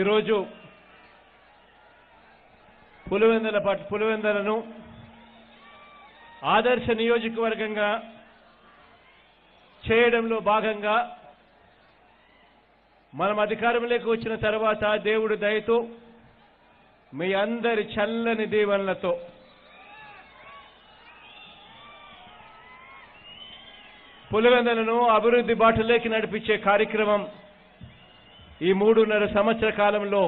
ఈరోజు పులివెందుల పట్ పులివెందులను ఆదర్శ నియోజకవర్గంగా చేయడంలో భాగంగా మనం అధికారంలోకి వచ్చిన తర్వాత దేవుడి దయతో మీ అందరి చల్లని దీవెనలతో పులివెందులను అభివృద్ధి బాటలోకి నడిపించే కార్యక్రమం ఈ మూడున్నర సంవత్సర కాలంలో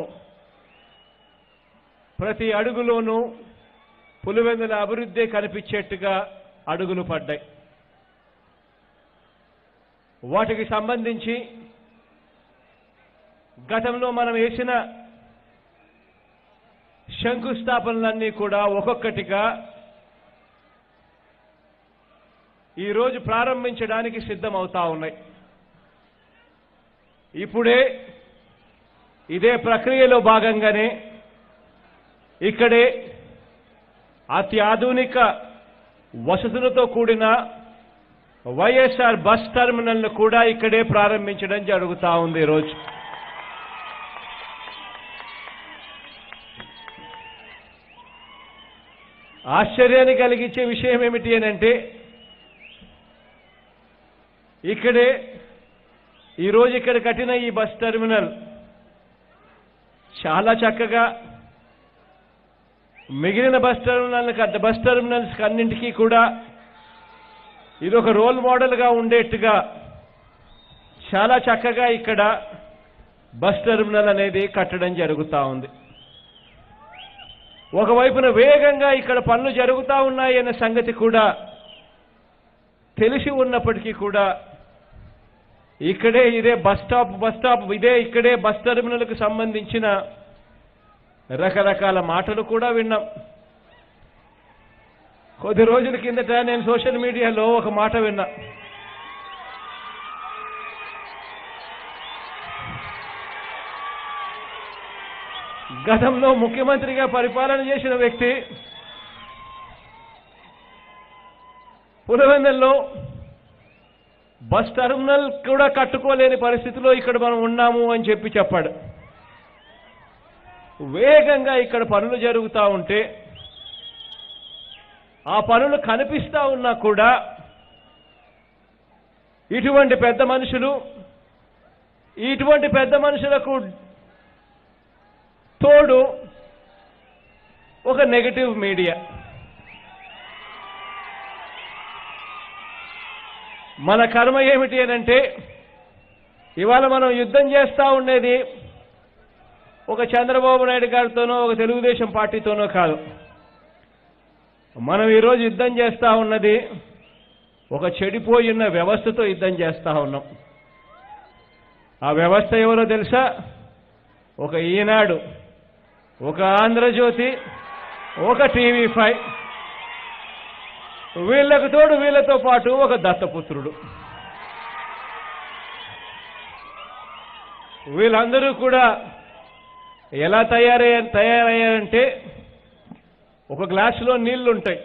ప్రతి అడుగులోనూ పులివెందుల అభివృద్ధి కనిపించేట్టుగా అడుగులు పడ్డాయి వాటికి సంబంధించి గతంలో మనం వేసిన శంకుస్థాపనలన్నీ కూడా ఒక్కొక్కటిగా ఈరోజు ప్రారంభించడానికి సిద్ధమవుతా ఉన్నాయి ఇప్పుడే ఇదే ప్రక్రియలో భాగంగానే ఇక్కడే అత్యాధునిక వసతులతో కూడిన వైఎస్ఆర్ బస్ టెర్మినల్ను కూడా ఇక్కడే ప్రారంభించడం జరుగుతా ఉంది ఈరోజు ఆశ్చర్యాన్ని కలిగించే విషయం ఏమిటి అని అంటే ఇక్కడే ఈరోజు ఇక్కడ కట్టిన ఈ బస్ టెర్మినల్ చాలా చక్కగా మిగిలిన బస్ టెర్మినల్ బస్ టెర్మినల్స్ అన్నింటికీ కూడా ఇది ఒక రోల్ మోడల్గా ఉండేట్టుగా చాలా చక్కగా ఇక్కడ బస్ టెర్మినల్ అనేది కట్టడం జరుగుతూ ఉంది ఒకవైపున వేగంగా ఇక్కడ పనులు జరుగుతూ ఉన్నాయన్న సంగతి కూడా తెలిసి ఉన్నప్పటికీ కూడా ఇక్కడే ఇదే బస్ స్టాప్ బస్ స్టాప్ ఇదే ఇక్కడే బస్ టెర్మినల్కు సంబంధించిన రకరకాల మాటలు కూడా విన్నాం కొద్ది రోజుల కిందట నేను సోషల్ మీడియాలో ఒక మాట విన్నా గతంలో ముఖ్యమంత్రిగా పరిపాలన చేసిన వ్యక్తి పులివెందుల్లో బస్ టెర్మినల్ కూడా కట్టుకోలేని పరిస్థితిలో ఇక్కడ మనం ఉన్నాము అని చెప్పి చెప్పాడు వేగంగా ఇక్కడ పనులు జరుగుతూ ఉంటే ఆ పనులు కనిపిస్తా ఉన్నా కూడా ఇటువంటి పెద్ద మనుషులు ఇటువంటి పెద్ద మనుషులకు తోడు ఒక నెగటివ్ మీడియా మన కర్మ ఏమిటి అని అంటే ఇవాళ మనం యుద్ధం చేస్తా ఉండేది ఒక చంద్రబాబు నాయుడు గారితోనో ఒక తెలుగుదేశం పార్టీతోనో కాదు మనం ఈరోజు యుద్ధం చేస్తా ఉన్నది ఒక చెడిపోయిన వ్యవస్థతో యుద్ధం చేస్తా ఉన్నాం ఆ వ్యవస్థ ఎవరో తెలుసా ఒక ఈనాడు ఒక ఆంధ్రజ్యోతి ఒక టీవీ ఫైవ్ వీళ్ళకు తోడు వీళ్ళతో పాటు ఒక దత్తపుత్రుడు వీళ్ళందరూ కూడా ఎలా తయారయ్య తయారయ్యారంటే ఒక గ్లాసులో నీళ్లుంటాయి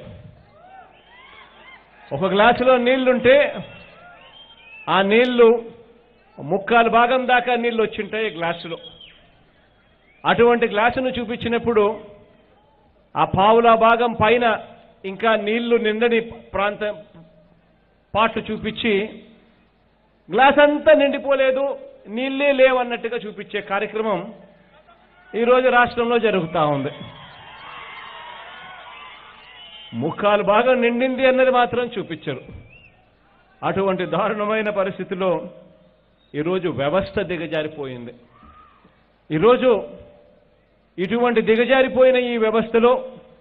ఒక గ్లాసులో నీళ్లుంటే ఆ నీళ్లు ముక్కాలు భాగం దాకా నీళ్లు వచ్చింటాయి గ్లాసులో అటువంటి గ్లాసును చూపించినప్పుడు ఆ పావుల భాగం పైన ఇంకా నీళ్లు నిండని ప్రాంతం పాటు చూపించి గ్లాస్ అంతా నిండిపోలేదు నీళ్ళే లేవన్నట్టుగా చూపించే కార్యక్రమం ఈరోజు రాష్ట్రంలో జరుగుతూ ఉంది ముఖాలు బాగా నిండింది అన్నది మాత్రం చూపించరు అటువంటి దారుణమైన పరిస్థితిలో ఈరోజు వ్యవస్థ దిగజారిపోయింది ఈరోజు ఇటువంటి దిగజారిపోయిన ఈ వ్యవస్థలో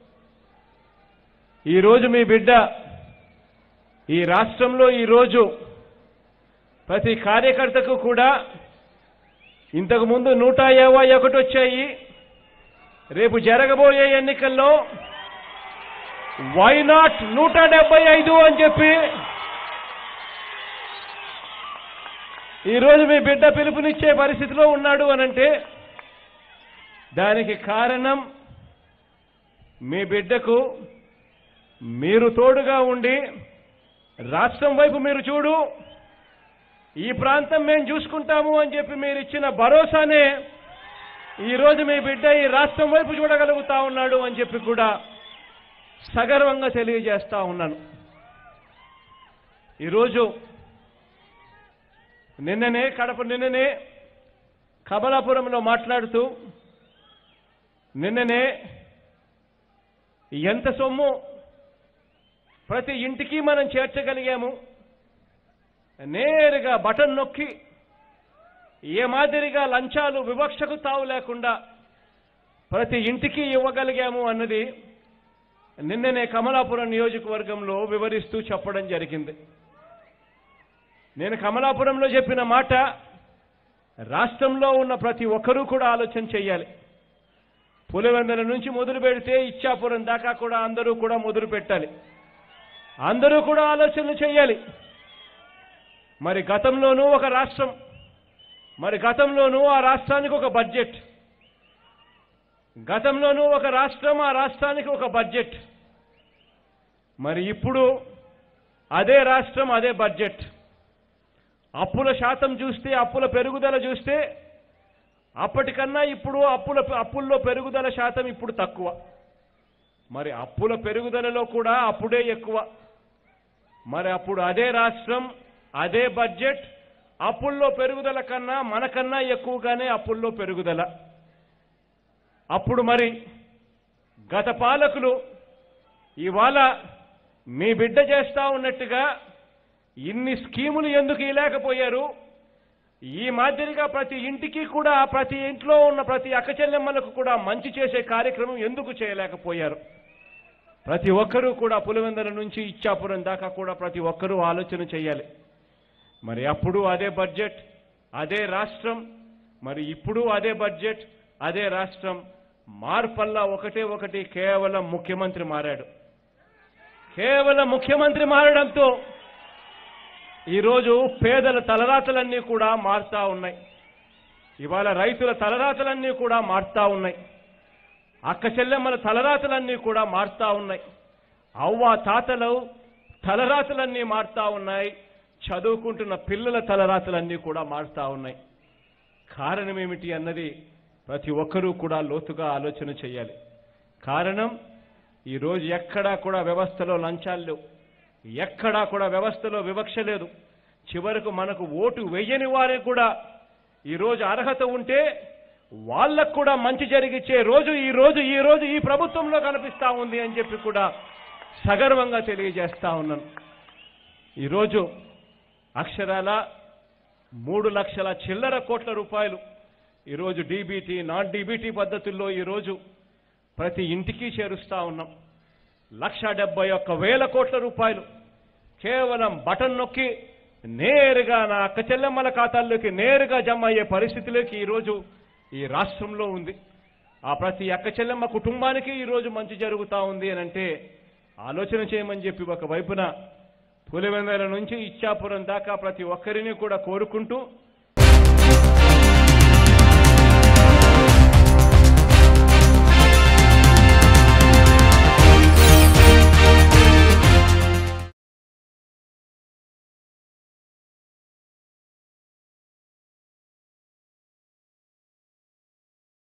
ఈరోజు మీ బిడ్డ ఈ రాష్ట్రంలో ఈరోజు ప్రతి కార్యకర్తకు కూడా ఇంతకు ముందు నూట యాభై ఒకటి వచ్చాయి రేపు జరగబోయే ఎన్నికల్లో వై నాట్ నూట డెబ్బై ఐదు అని చెప్పి ఈరోజు మీ బిడ్డ పిలుపునిచ్చే పరిస్థితిలో ఉన్నాడు అనంటే దానికి కారణం మీ బిడ్డకు మీరు తోడుగా ఉండి రాష్ట్రం వైపు మీరు చూడు ఈ ప్రాంతం మేము చూసుకుంటాము అని చెప్పి మీరు ఇచ్చిన భరోసానే ఈ రోజు మీ బిడ్డ ఈ రాష్ట్రం వైపు చూడగలుగుతా ఉన్నాడు అని చెప్పి కూడా సగర్వంగా తెలియజేస్తా ఉన్నాను ఈరోజు నిన్ననే కడప నిన్ననే కమలాపురంలో మాట్లాడుతూ నిన్ననే ఎంత సొమ్ము ప్రతి ఇంటికి మనం చేర్చగలిగాము నేరుగా బటన్ నొక్కి ఏ మాదిరిగా లంచాలు వివక్షకు తావు లేకుండా ప్రతి ఇంటికి ఇవ్వగలిగాము అన్నది నిన్ననే కమలాపురం నియోజకవర్గంలో వివరిస్తూ చెప్పడం జరిగింది నేను కమలాపురంలో చెప్పిన మాట రాష్ట్రంలో ఉన్న ప్రతి ఒక్కరూ కూడా ఆలోచన చేయాలి పులివెందల నుంచి మొదలు పెడితే ఇచ్చాపురం దాకా కూడా అందరూ కూడా మొదలు పెట్టాలి అందరూ కూడా ఆలోచనలు చేయాలి మరి గతంలోనూ ఒక రాష్ట్రం మరి గతంలోనూ ఆ రాష్ట్రానికి ఒక బడ్జెట్ గతంలోనూ ఒక రాష్ట్రం ఆ రాష్ట్రానికి ఒక బడ్జెట్ మరి ఇప్పుడు అదే రాష్ట్రం అదే బడ్జెట్ అప్పుల శాతం చూస్తే అప్పుల పెరుగుదల చూస్తే అప్పటికన్నా ఇప్పుడు అప్పుల అప్పుల్లో పెరుగుదల శాతం ఇప్పుడు తక్కువ మరి అప్పుల పెరుగుదలలో కూడా అప్పుడే ఎక్కువ మరి అప్పుడు అదే రాష్ట్రం అదే బడ్జెట్ అప్పుల్లో పెరుగుదల కన్నా మనకన్నా ఎక్కువగానే అప్పుల్లో పెరుగుదల అప్పుడు మరి గత పాలకులు ఇవాళ మీ బిడ్డ చేస్తా ఉన్నట్టుగా ఇన్ని స్కీములు ఎందుకు ఇలేకపోయారు ఈ మాదిరిగా ప్రతి ఇంటికి కూడా ప్రతి ఇంట్లో ఉన్న ప్రతి అక్క చెల్లెమ్మలకు కూడా మంచి చేసే కార్యక్రమం ఎందుకు చేయలేకపోయారు ప్రతి ఒక్కరూ కూడా పులివెందల నుంచి ఇచ్చాపురం దాకా కూడా ప్రతి ఒక్కరూ ఆలోచన చేయాలి మరి అప్పుడు అదే బడ్జెట్ అదే రాష్ట్రం మరి ఇప్పుడు అదే బడ్జెట్ అదే రాష్ట్రం మార్పల్లా ఒకటే ఒకటి కేవలం ముఖ్యమంత్రి మారాడు కేవలం ముఖ్యమంత్రి మారడంతో ఈరోజు పేదల తలరాతలన్నీ కూడా మారుతా ఉన్నాయి ఇవాళ రైతుల తలరాతలన్నీ కూడా మారుతా ఉన్నాయి అక్క చెల్లెమ్మల తలరాతలన్నీ కూడా మారుతా ఉన్నాయి అవ్వ తాతలు తలరాతలన్నీ మారుతా ఉన్నాయి చదువుకుంటున్న పిల్లల తలరాతలన్నీ కూడా మారుతా ఉన్నాయి కారణం ఏమిటి అన్నది ప్రతి ఒక్కరూ కూడా లోతుగా ఆలోచన చేయాలి కారణం ఈరోజు ఎక్కడా కూడా వ్యవస్థలో లంచాలు లేవు ఎక్కడా కూడా వ్యవస్థలో వివక్ష లేదు చివరకు మనకు ఓటు వెయ్యని వారికి కూడా ఈరోజు అర్హత ఉంటే వాళ్ళకు కూడా మంచి జరిగిచ్చే రోజు ఈ రోజు ఈ రోజు ఈ ప్రభుత్వంలో కనిపిస్తా ఉంది అని చెప్పి కూడా సగర్వంగా తెలియజేస్తా ఉన్నాను ఈరోజు అక్షరాల మూడు లక్షల చిల్లర కోట్ల రూపాయలు ఈరోజు డీబీటీ నాన్ డీబీటీ పద్ధతుల్లో ఈరోజు ప్రతి ఇంటికి చేరుస్తా ఉన్నాం లక్ష డెబ్బై ఒక్క వేల కోట్ల రూపాయలు కేవలం బటన్ నొక్కి నేరుగా నా అక్క చెల్లెమ్మల ఖాతాల్లోకి నేరుగా జమ అయ్యే పరిస్థితిలోకి ఈరోజు ఈ రాష్ట్రంలో ఉంది ఆ ప్రతి అక్క చెల్లెమ్మ కుటుంబానికి ఈరోజు మంచి జరుగుతా ఉంది అని అంటే ఆలోచన చేయమని చెప్పి ఒక వైపున పులివెందల నుంచి ఇచ్చాపురం దాకా ప్రతి ఒక్కరిని కూడా కోరుకుంటూ